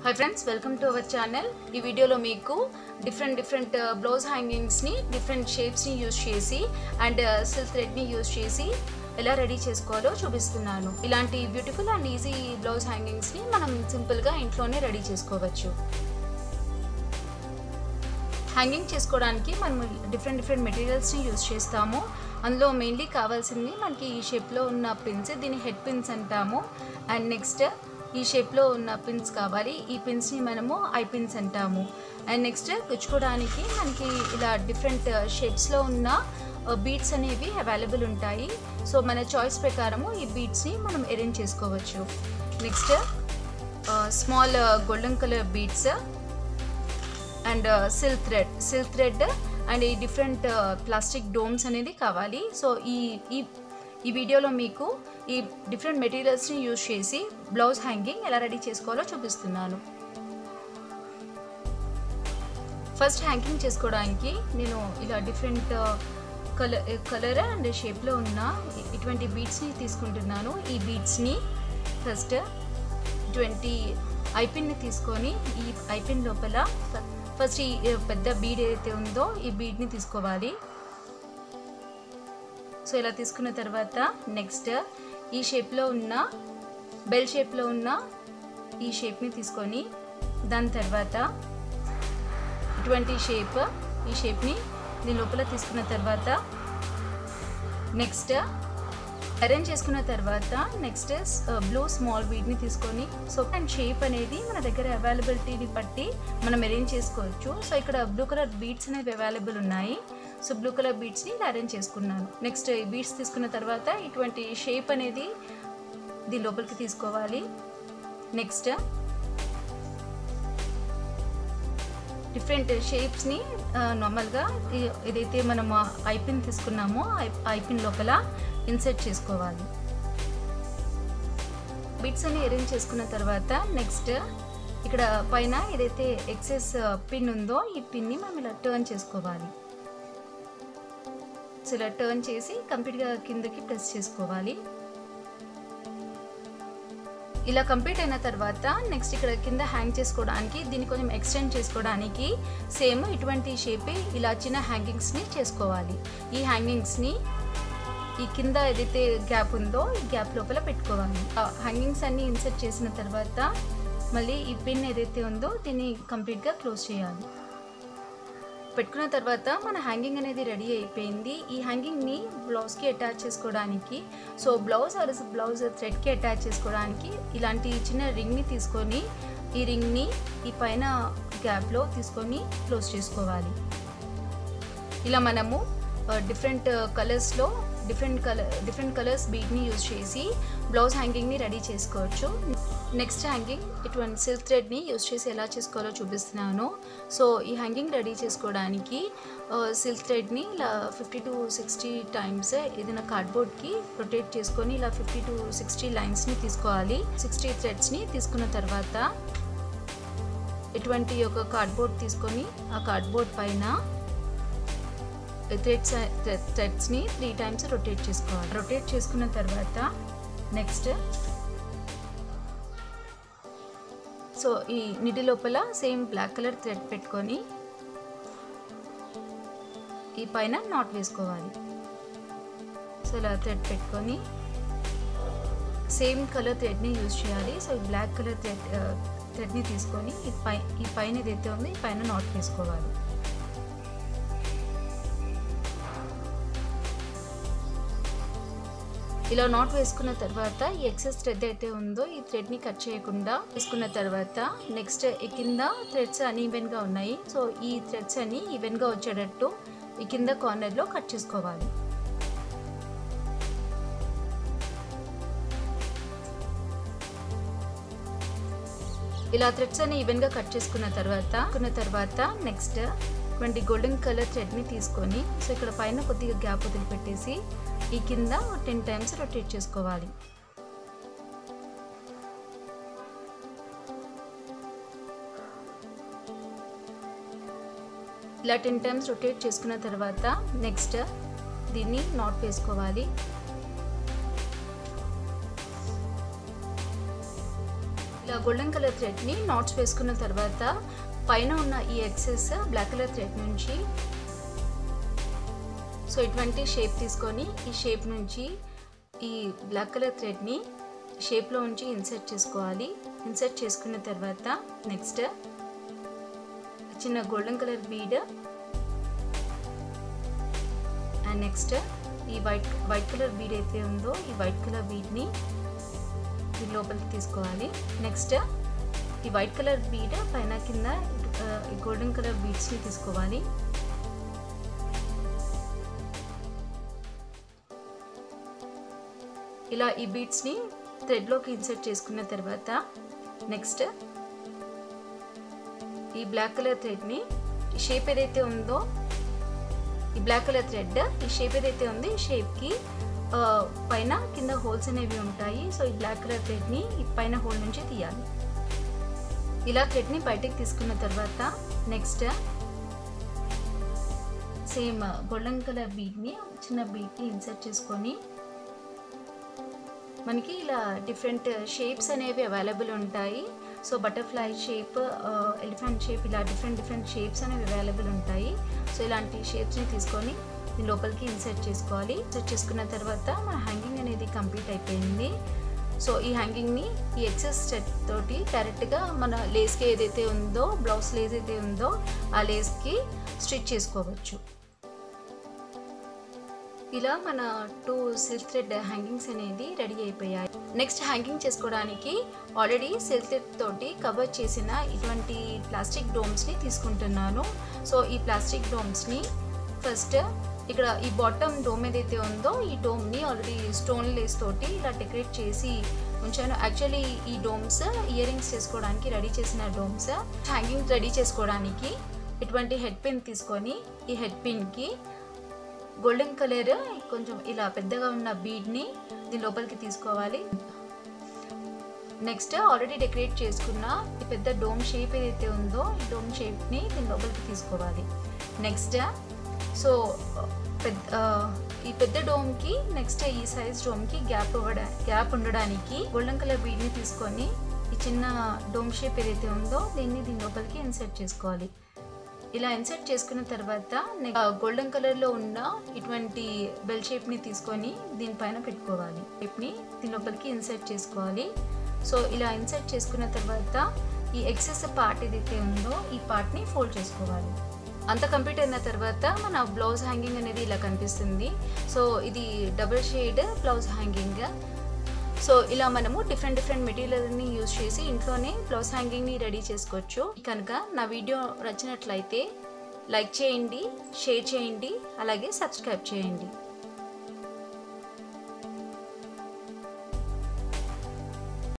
hi friends welcome to our channel ఈ వీడియోలో మీకు డిఫరెంట్ డిఫరెంట్ బ్లౌజ్ హ్యాంగింగ్స్ని డిఫరెంట్ షేప్స్ని యూజ్ చేసి అండ్ సిల్క్ థ్రెడ్ని యూజ్ చేసి ఎలా రెడీ చేసుకోవాలో చూపిస్తున్నాను ఇలాంటి బ్యూటిఫుల్ అండ్ ఈజీ బ్లౌజ్ హ్యాంగింగ్స్ని మనం సింపుల్గా ఇంట్లోనే రెడీ చేసుకోవచ్చు హ్యాంగింగ్ చేసుకోవడానికి మనం డిఫరెంట్ డిఫరెంట్ మెటీరియల్స్ని యూజ్ చేస్తాము అందులో మెయిన్లీ కావాల్సింది మనకి ఈ షేప్లో ఉన్న పిన్స్ దీన్ని హెడ్ పిన్స్ అంటాము అండ్ నెక్స్ట్ ఈ షేప్లో ఉన్న పిన్స్ కావాలి ఈ పిన్స్ని మనము ఐ పిన్స్ అంటాము అండ్ నెక్స్ట్ గుచ్చుకోవడానికి మనకి ఇలా డిఫరెంట్ షేప్స్లో ఉన్న బీట్స్ అనేవి అవైలబుల్ ఉంటాయి సో మన చాయిస్ ప్రకారము ఈ బీట్స్ని మనం అరేంజ్ చేసుకోవచ్చు next small golden colour beads and silk thread silk thread and ఈ డిఫరెంట్ ప్లాస్టిక్ డోమ్స్ అనేది కావాలి సో ఈ ఈ ఈ వీడియోలో మీకు ఈ డిఫరెంట్ మెటీరియల్స్ని యూజ్ చేసి బ్లౌజ్ హ్యాంగింగ్ ఎలా రెడీ చేసుకోవాలో చూపిస్తున్నాను ఫస్ట్ హ్యాంగింగ్ చేసుకోవడానికి నేను ఇలా డిఫరెంట్ కలర్ కలర్ అండ్ షేప్లో ఉన్న ఇటువంటి బీడ్స్ని తీసుకుంటున్నాను ఈ బీడ్స్ని ఫస్ట్ ట్వంటీ ఐపిన్ని తీసుకొని ఈ ఐపిన్ లోపల ఫస్ట్ ఈ పెద్ద బీడ్ ఏదైతే ఉందో ఈ బీడ్ని తీసుకోవాలి సో ఇలా తీసుకున్న తర్వాత నెక్స్ట్ ఈ షేప్లో ఉన్న బెల్ షేప్లో ఉన్న ఈ షేప్ని తీసుకొని దాని తర్వాత ఇటువంటి షేప్ ఈ షేప్ని దీని లోపల తీసుకున్న తర్వాత నెక్స్ట్ అరేంజ్ చేసుకున్న తర్వాత నెక్స్ట్ బ్లూ స్మాల్ బీడ్ని తీసుకొని సో అండ్ షేప్ అనేది మన దగ్గర అవైలబిలిటీని బట్టి మనం అరేంజ్ చేసుకోవచ్చు సో ఇక్కడ బ్లూ కలర్ బీడ్స్ అనేవి అవైలబుల్ ఉన్నాయి సో బ్లూ కలర్ బీడ్స్ని ఇలా అరేంజ్ చేసుకున్నాను నెక్స్ట్ ఈ బీడ్స్ తీసుకున్న తర్వాత ఇటువంటి షేప్ అనేది దీని లోపలికి తీసుకోవాలి నెక్స్ట్ డిఫరెంట్ షేప్స్ని నార్మల్గా ఏదైతే మనం ఐపిన్ తీసుకున్నామో ఐపిన్ లోపల ఇన్సర్ట్ చేసుకోవాలి బిట్స్ అన్ని అరేంజ్ చేసుకున్న తర్వాత నెక్స్ట్ ఇక్కడ పైన ఏదైతే ఎక్సెస్ పిన్ ఉందో ఈ పిన్ని మనం ఇలా టర్న్ చేసుకోవాలి సో ఇలా టర్న్ చేసి కంప్లీట్గా కిందకి ప్రెస్ చేసుకోవాలి ఇలా కంప్లీట్ అయిన తర్వాత నెక్స్ట్ ఇక్కడ కింద హ్యాంగ్ చేసుకోవడానికి దీన్ని కొంచెం ఎక్స్టెండ్ చేసుకోవడానికి సేమ్ ఇటువంటి షేపే ఇలా చిన్న హ్యాంగింగ్స్ని చేసుకోవాలి ఈ హ్యాంగింగ్స్ని ఈ కింద ఏదైతే గ్యాప్ ఉందో ఈ గ్యాప్ లోపల పెట్టుకోవాలి హ్యాంగింగ్స్ అన్నీ ఇన్సర్ట్ చేసిన తర్వాత మళ్ళీ ఈ పిన్ ఏదైతే ఉందో దీన్ని కంప్లీట్గా క్లోజ్ చేయాలి పెట్టుకున్న తర్వాత మన హ్యాంగింగ్ అనేది రెడీ అయిపోయింది ఈ హ్యాంగింగ్ని బ్లౌజ్కి అటాచ్ చేసుకోవడానికి సో బ్లౌజ్ ఆర్ బ్లౌజ్ థ్రెడ్కి అటాచ్ చేసుకోవడానికి ఇలాంటి చిన్న రింగ్ని తీసుకొని ఈ రింగ్ని ఈ పైన గ్యాప్లో తీసుకొని క్లోజ్ చేసుకోవాలి ఇలా మనము డిఫరెంట్ కలర్స్లో డిఫరెంట్ కలర్ డిఫరెంట్ కలర్స్ బీట్ని యూజ్ చేసి బ్లౌజ్ హ్యాంగింగ్ని రెడీ చేసుకోవచ్చు నెక్స్ట్ హ్యాంగింగ్ ఇటువంటి సిల్క్ థ్రెడ్ని యూజ్ చేసి ఎలా చేసుకోవాలో చూపిస్తున్నాను సో ఈ హ్యాంగింగ్ రెడీ చేసుకోవడానికి సిల్క్ థ్రెడ్ని ఇలా ఫిఫ్టీ టు సిక్స్టీ టైమ్స్ ఏదైనా కార్డ్బోర్డ్కి రొటేట్ చేసుకొని ఇలా ఫిఫ్టీ టు సిక్స్టీ లైన్స్ని తీసుకోవాలి సిక్స్టీ థ్రెడ్స్ని తీసుకున్న తర్వాత ఇటువంటి ఒక కార్డ్బోర్డ్ తీసుకొని ఆ కార్డ్బోర్డ్ పైన థ్రెడ్స్ థ్రెడ్స్ని త్రీ టైమ్స్ రొటేట్ చేసుకోవాలి రొటేట్ చేసుకున్న తర్వాత నెక్స్ట్ సో ఈ నిడి లోపల సేమ్ బ్లాక్ కలర్ థ్రెడ్ పెట్టుకొని ఈ పైన నాట్ వేసుకోవాలి సో ఇలా థ్రెడ్ పెట్టుకొని సేమ్ కలర్ థ్రెడ్ని యూజ్ చేయాలి సో ఈ బ్లాక్ కలర్ థ్రెడ్ థ్రెడ్ని తీసుకొని ఈ పై ఈ పైన ఏదైతే ఉందో ఈ పైన నాట్ వేసుకోవాలి ఇలా నాట్ వేసుకున్న తర్వాత ఈ ఎక్సెస్ థ్రెడ్ అయితే ఉందో ఈ థ్రెడ్ని కట్ చేయకుండా వేసుకున్న తర్వాత నెక్స్ట్ ఈ కింద థ్రెడ్స్ అన్ని ఈవెన్గా ఉన్నాయి సో ఈ థ్రెడ్స్ అన్ని ఈవెన్గా వచ్చేటట్టు ఈ కింద కార్నర్లో కట్ చేసుకోవాలి ఇలా థ్రెడ్స్ అన్ని ఈవెన్గా కట్ చేసుకున్న తర్వాత కున్న తర్వాత నెక్స్ట్ ఇటువంటి గోల్డెన్ కలర్ థ్రెడ్ని తీసుకొని సో ఇక్కడ పైన కొద్దిగా గ్యాప్ వదిలిపెట్టేసి ఈ కింద టెన్ టైమ్స్ రొటేట్ చేసుకోవాలి ఇలా టెన్ టైమ్స్ రొటేట్ చేసుకున్న తర్వాత నెక్స్ట్ దీన్ని నాట్ వేసుకోవాలి ఇలా గోల్డెన్ కలర్ థ్రెడ్ని నాట్స్ వేసుకున్న తర్వాత పైన ఉన్న ఈ ఎక్సెస్ బ్లాక్ కలర్ థ్రెడ్ నుంచి సో ఇటువంటి షేప్ తీసుకొని ఈ షేప్ నుంచి ఈ బ్లాక్ కలర్ థ్రెడ్ని షేప్లో ఉంచి ఇన్సర్ట్ చేసుకోవాలి ఇన్సర్ట్ చేసుకున్న తర్వాత నెక్స్ట్ చిన్న golden colour bead and next ఈ వైట్ వైట్ కలర్ బీడ్ అయితే ఉందో ఈ వైట్ కలర్ బీడ్ని ఈ లోపలికి తీసుకోవాలి నెక్స్ట్ ఈ వైట్ కలర్ బీడ్ పైన కింద ఈ గోల్డెన్ కలర్ బీడ్స్ని తీసుకోవాలి ఇలా ఈ బీడ్స్ని థ్రెడ్లోకి ఇన్సర్ట్ చేసుకున్న తర్వాత నెక్స్ట్ ఈ బ్లాక్ కలర్ థ్రెడ్ని ఈ షేప్ ఏదైతే ఉందో ఈ బ్లాక్ కలర్ థ్రెడ్ ఈ షేప్ ఏదైతే ఉందో ఈ షేప్కి పైన కింద హోల్స్ అనేవి ఉంటాయి సో ఈ బ్లాక్ కలర్ థ్రెడ్ని ఈ పైన హోల్ నుంచి తీయాలి ఇలా థ్రెడ్ని బయటకు తీసుకున్న తర్వాత నెక్స్ట్ సేమ్ గోల్డెన్ కలర్ బీడ్ని చిన్న బీడ్ని ఇన్సర్ట్ చేసుకొని మనకి ఇలా డిఫరెంట్ షేప్స్ అనేవి అవైలబుల్ ఉంటాయి so butterfly shape elephant shape ఇలా డిఫరెంట్ డిఫరెంట్ షేప్స్ అనేవి అవైలబుల్ ఉంటాయి సో ఇలాంటి షేప్స్ని తీసుకొని దీని లోపలికి ఇన్సర్ట్ చేసుకోవాలి ఇన్సర్ట్ చేసుకున్న తర్వాత మన హ్యాంగింగ్ అనేది కంప్లీట్ అయిపోయింది సో ఈ హ్యాంగింగ్ని ఈ ఎక్సెస్ సెట్ తోటి డైరెక్ట్గా మన లేస్కి ఏదైతే ఉందో బ్లౌజ్ లేస్ అయితే ఉందో ఆ లేస్కి స్టిచ్ చేసుకోవచ్చు ఇలా మన టూ సిల్క్ థ్రెడ్ హ్యాంగింగ్స్ అనేది రెడీ అయిపోయాయి నెక్స్ట్ హ్యాంగింగ్ చేసుకోవడానికి ఆల్రెడీ సిల్క్ థ్రెడ్ తోటి కవర్ చేసిన ఇటువంటి ప్లాస్టిక్ డోమ్స్ని తీసుకుంటున్నాను సో ఈ ప్లాస్టిక్ డోమ్స్ని ఫస్ట్ ఇక్కడ ఈ బాటమ్ డోమ్ ఏదైతే ఉందో ఈ డోమ్ని ఆల్రెడీ స్టోన్ లేస్ తోటి ఇలా డెకరేట్ చేసి ఉంచాను యాక్చువల్లీ ఈ డోమ్స్ ఇయర్ రింగ్స్ చేసుకోవడానికి రెడీ చేసిన డోమ్స్ హ్యాంగింగ్ రెడీ చేసుకోవడానికి ఇటువంటి హెడ్ పిన్ తీసుకొని ఈ హెడ్ పిన్కి గోల్డెన్ కలర్ కొంచెం ఇలా పెద్దగా ఉన్న బీడ్ని దీని లోపలికి తీసుకోవాలి నెక్స్ట్ ఆల్రెడీ డెకరేట్ చేసుకున్న ఈ పెద్ద డోమ్ షేప్ ఏదైతే ఉందో ఈ డోమ్ షేప్ని దీని లోపలికి తీసుకోవాలి నెక్స్ట్ సో పెద్ద ఈ పెద్ద డోమ్కి నెక్స్ట్ ఈ సైజ్ డోమ్కి గ్యాప్ ఇవ్వడా గ్యాప్ ఉండడానికి గోల్డెన్ కలర్ బీడ్ని తీసుకొని ఈ చిన్న డోమ్ షేప్ ఏదైతే ఉందో దీన్ని దీని లోపలికి ఇన్సర్ట్ చేసుకోవాలి ఇలా ఇన్సర్ట్ చేసుకున్న తర్వాత గోల్డెన్ కలర్లో ఉన్న ఇటువంటి బెల్ షేప్ని తీసుకొని దీనిపైన పెట్టుకోవాలి షేప్ని దీని లోపలికి ఇన్సర్ట్ చేసుకోవాలి సో ఇలా ఇన్సర్ట్ చేసుకున్న తర్వాత ఈ ఎక్సెస్ పార్ట్ ఏదైతే ఉందో ఈ పార్ట్ని ఫోల్డ్ చేసుకోవాలి అంత కంప్లీట్ అయిన తర్వాత మన బ్లౌజ్ హ్యాంగింగ్ అనేది ఇలా కనిపిస్తుంది సో ఇది double shade blouse hanging so ఇలా మనము డిఫరెంట్ డిఫరెంట్ మెటీరియల్ని యూజ్ చేసి ఇంట్లోనే బ్లౌజ్ హ్యాంగింగ్ని రెడీ చేసుకోవచ్చు కనుక నా వీడియో నచ్చినట్లయితే లైక్ చేయండి షేర్ చేయండి అలాగే సబ్స్క్రైబ్ చేయండి